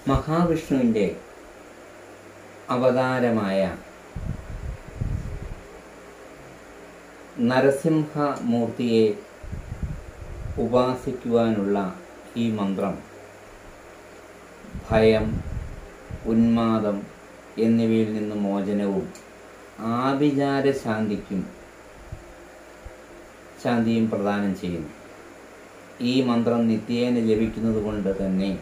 മഹാവിഷ്ണുവിൻ്റെ അവതാരമായ നരസിംഹമൂർത്തിയെ ഉപാസിക്കുവാനുള്ള ഈ മന്ത്രം ഭയം ഉന്മാദം എന്നിവയിൽ നിന്ന് മോചനവും ആഭിചാര ശാന്തിക്കും ശാന്തിയും പ്രദാനം ചെയ്യുന്നു ഈ മന്ത്രം നിത്യേന ജപിക്കുന്നത് കൊണ്ട് തന്നെ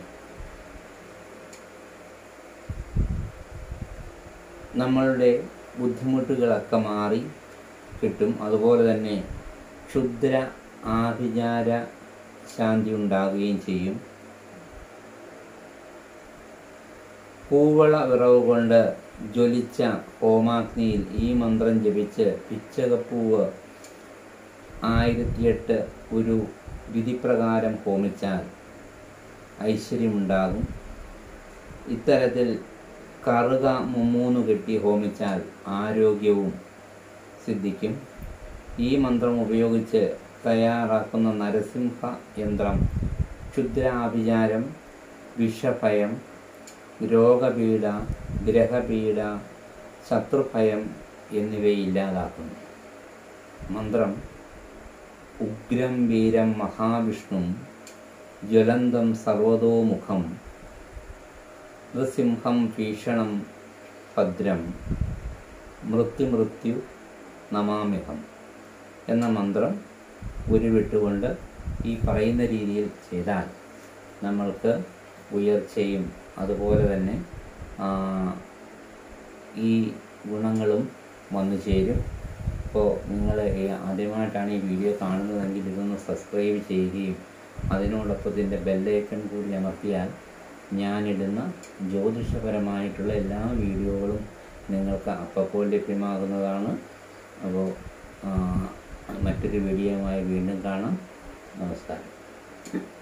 നമ്മളുടെ ബുദ്ധിമുട്ടുകളൊക്കെ മാറി കിട്ടും അതുപോലെ തന്നെ ക്ഷുദ്ര ആഭിചാര ശാന്തി ഉണ്ടാകുകയും ചെയ്യും കൂവള വിറവ് കൊണ്ട് ജ്വലിച്ച ഹോമാഗ്നിയിൽ ഈ മന്ത്രം ജപിച്ച് പിച്ചകപ്പൂവ് ആയിരത്തിയെട്ട് ഒരു വിധിപ്രകാരം ഹോമിച്ചാൽ ഐശ്വര്യമുണ്ടാകും ഇത്തരത്തിൽ കറുക മുമ്മൂന്ന് കെട്ടി ഹോമിച്ചാൽ ആരോഗ്യവും സിദ്ധിക്കും ഈ മന്ത്രം ഉപയോഗിച്ച് തയ്യാറാക്കുന്ന നരസിംഹ യന്ത്രം ക്ഷുദ്രാഭിചാരം വിഷഭയം രോഗപീഡ ഗ്രഹപീഡ ശത്രുഭയം എന്നിവയെ ഇല്ലാതാക്കുന്നു മന്ത്രം ഉഗ്രം വീരം മഹാവിഷ്ണു ജ്വലന്തം സർവതോമുഖം നൃസിംഹം ഭീഷണം ഭദ്രം മൃത്യുമൃത്യു നമാമ്യഹം എന്ന മന്ത്രം ഉരുവിട്ടുകൊണ്ട് ഈ പറയുന്ന രീതിയിൽ ചെയ്താൽ നമ്മൾക്ക് ഉയർച്ചയും അതുപോലെ തന്നെ ആ, ഈ ഗുണങ്ങളും വന്നു ചേരും അപ്പോൾ നിങ്ങൾ ആദ്യമായിട്ടാണ് ഈ വീഡിയോ കാണുന്നതെങ്കിൽ ഇതൊന്ന് സബ്സ്ക്രൈബ് ചെയ്യുകയും അതിനോടൊപ്പം ഇതിൻ്റെ ബെല്ലൈക്കൺ കൂടി അമർത്തിയാൽ ഞാനിടുന്ന ജ്യോതിഷപരമായിട്ടുള്ള എല്ലാ വീഡിയോകളും നിങ്ങൾക്ക് അപ്പോൾ ലഭ്യമാകുന്നതാണ് അപ്പോൾ ആ, മറ്റൊരു വീഡിയോയുമായി വീണ്ടും കാണാം നമസ്കാരം